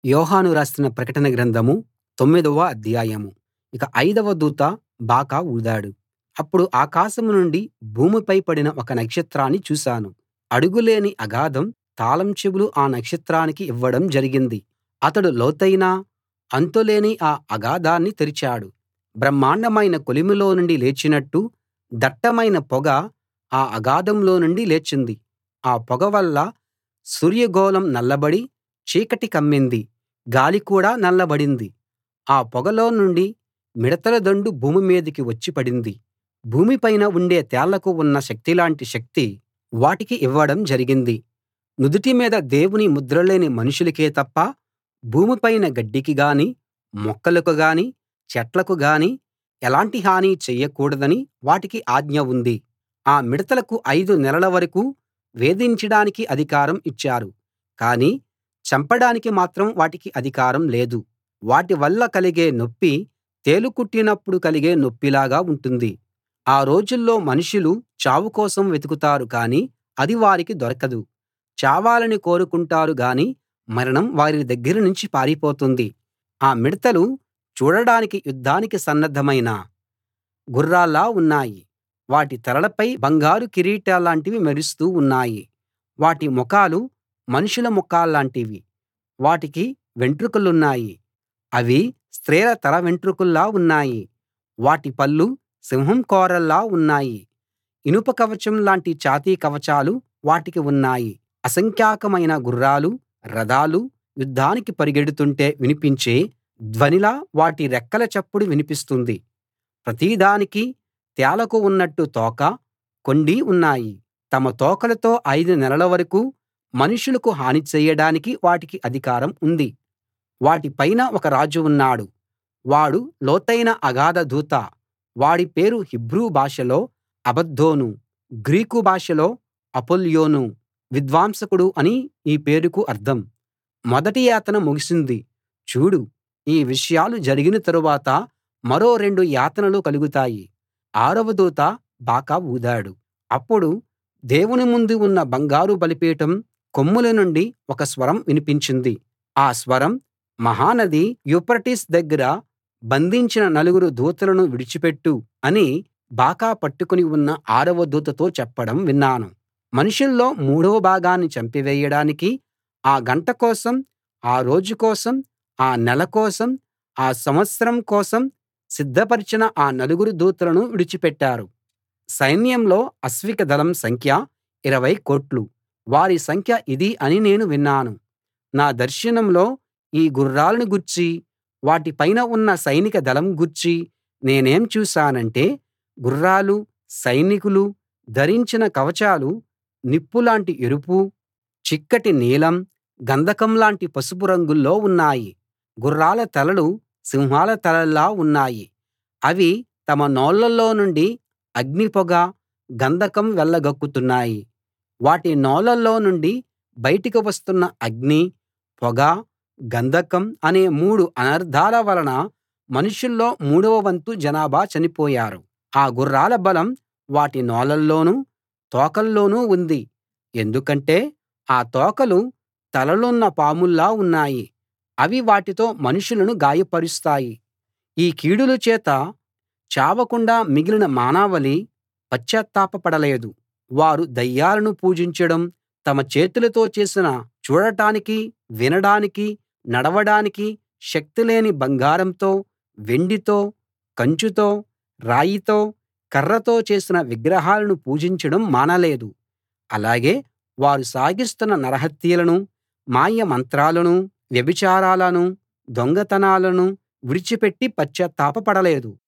యోహాను రాసిన ప్రకటన గ్రంథం తొమ్మిదవ అధ్యాయం ఇక ఐదవ దూత బాకా ఊదాడు అప్పుడు ఆకాశం నుండి భూమిపై పడిన ఒక నక్షత్రాన్ని చూశాను అడుగులేని అగాధం తాళం చెవులు ఆ నక్షత్రానికి ఇవ్వడం జరిగింది అతడు లోతైన అంతులేని ఆ అగాధాన్ని తెరిచాడు బ్రహ్మాండమైన కొలిమిలో నుండి లేచినట్టు దట్టమైన పొగ ఆ అగాధంలో నుండి లేచింది ఆ పొగ వల్ల సూర్యగోళం నల్లబడి చీకటి కమ్మింది గాలి కూడా నల్లబడింది ఆ పొగలో నుండి మిడతల దండు భూమి మీదికి వచ్చి పడింది భూమి పైన ఉండే తేళ్లకు ఉన్న శక్తిలాంటి శక్తి వాటికి ఇవ్వడం జరిగింది నుదిటి మీద దేవుని ముద్ర లేని మనుషులకే తప్ప భూమి పైన గడ్డికి గానీ మొక్కలకు గానీ చెట్లకు గానీ ఎలాంటి హానీ చెయ్యకూడదని వాటికి ఆజ్ఞ ఉంది ఆ మిడతలకు ఐదు నెలల వరకూ వేధించడానికి అధికారం ఇచ్చారు కానీ చంపడానికి మాత్రం వాటికి అధికారం లేదు వాటి వల్ల కలిగే నొప్పి తేలు కుట్టినప్పుడు కలిగే నొప్పిలాగా ఉంటుంది ఆ రోజుల్లో మనుషులు చావు కోసం వెతుకుతారు కానీ అది వారికి దొరకదు చావాలని కోరుకుంటారు గానీ మరణం వారి దగ్గర నుంచి పారిపోతుంది ఆ మిడతలు చూడడానికి యుద్ధానికి సన్నద్ధమైన గుర్రాల్లా ఉన్నాయి వాటి తలలపై బంగారు కిరీటాల్లాంటివి మెరుస్తూ ఉన్నాయి వాటి ముఖాలు మనుషుల ముఖాల్లాంటివి వాటికి వెంట్రుకలున్నాయి అవి స్త్రీల తల వెంట్రుకల్లా ఉన్నాయి వాటి పళ్ళు సింహం కోరల్లా ఉన్నాయి ఇనుప కవచం లాంటి ఛాతీ కవచాలు వాటికి ఉన్నాయి అసంఖ్యాకమైన గుర్రాలు రథాలు యుద్ధానికి పరిగెడుతుంటే వినిపించే ధ్వనిలా వాటి రెక్కల చప్పుడు వినిపిస్తుంది ప్రతిదానికీ తేళ్లకు ఉన్నట్టు తోక కొండీ ఉన్నాయి తమ తోకలతో ఐదు నెలల వరకూ మనుషులకు హాని చెయ్యడానికి వాటికి అధికారం ఉంది వాటి పైన ఒక రాజు ఉన్నాడు వాడు లోతైన అగాధ దూత వాడి పేరు హీబ్రూ భాషలో అబద్దోను గ్రీకు భాషలో అపొల్యోను విద్వాంసకుడు అని ఈ పేరుకు అర్థం మొదటి యాతన ముగిసింది చూడు ఈ విషయాలు జరిగిన తరువాత మరో రెండు యాతనలు కలుగుతాయి ఆరవ దూత బాకా ఊదాడు అప్పుడు దేవుని ముందు ఉన్న బంగారు బలిపీఠం కొమ్ముల నుండి ఒక స్వరం వినిపించింది ఆ స్వరం మహానది యూఫ్రటీసు దగ్గర బంధించిన నలుగురు దూతలను విడిచిపెట్టు అని బాకా పట్టుకుని ఉన్న ఆరవ దూతతో చెప్పడం విన్నాను మనుషుల్లో మూడవ భాగాన్ని చంపివేయడానికి ఆ గంట కోసం ఆ రోజు కోసం ఆ నెల కోసం ఆ సంవత్సరం కోసం సిద్ధపరచిన ఆ నలుగురు దూతలను విడిచిపెట్టారు సైన్యంలో అశ్విక దళం సంఖ్య ఇరవై కోట్లు వారి సంఖ్య ఇది అని నేను విన్నాను నా దర్శనంలో ఈ గుర్రాలను గూర్చీ వాటి పైన ఉన్న సైనిక దళం గూర్చీ నేనేం చూశానంటే గుర్రాలు సైనికులు ధరించిన కవచాలు నిప్పులాంటి ఎరుపు చిక్కటి నీలం గంధకం లాంటి పసుపు రంగుల్లో ఉన్నాయి గుర్రాల తలలు సింహాల తలల్లా ఉన్నాయి అవి తమ నోళ్ళలో నుండి అగ్నిపొగ గంధకం వెళ్ళగక్కుతున్నాయి వాటి నోళ్ళలో నుండి బయటికి వస్తున్న అగ్ని పొగ గంధకం అనే మూడు అనర్థాల వలన మనుషుల్లో మూడవ వంతు జనాభా చనిపోయారు ఆ గుర్రాల బలం వాటి నోళ్ళల్లోనూ తోకల్లోనూ ఉంది ఎందుకంటే ఆ తోకలు తలలున్న పాముల్లా ఉన్నాయి అవి వాటితో మనుషులను గాయపరుస్తాయి ఈ కీడుల చేత చావకుండా మిగిలిన మానవాళి పశ్చాత్తాపపడలేదు వారు దయ్యాలను పూజించడం తమ చేతులతో చేసిన చూడటానికి వినడానికి నడవడానికి శక్తిలేని బంగారంతో వెండితో కంచుతో రాయితో కర్రతో చేసిన విగ్రహాలను పూజించడం మానలేదు అలాగే వారు సాగిస్తున్న నరహత్యలను మాయ మంత్రాలను వ్యభిచారాలను దొంగతనాలను విడిచిపెట్టి పశ్చాత్తాపపడలేదు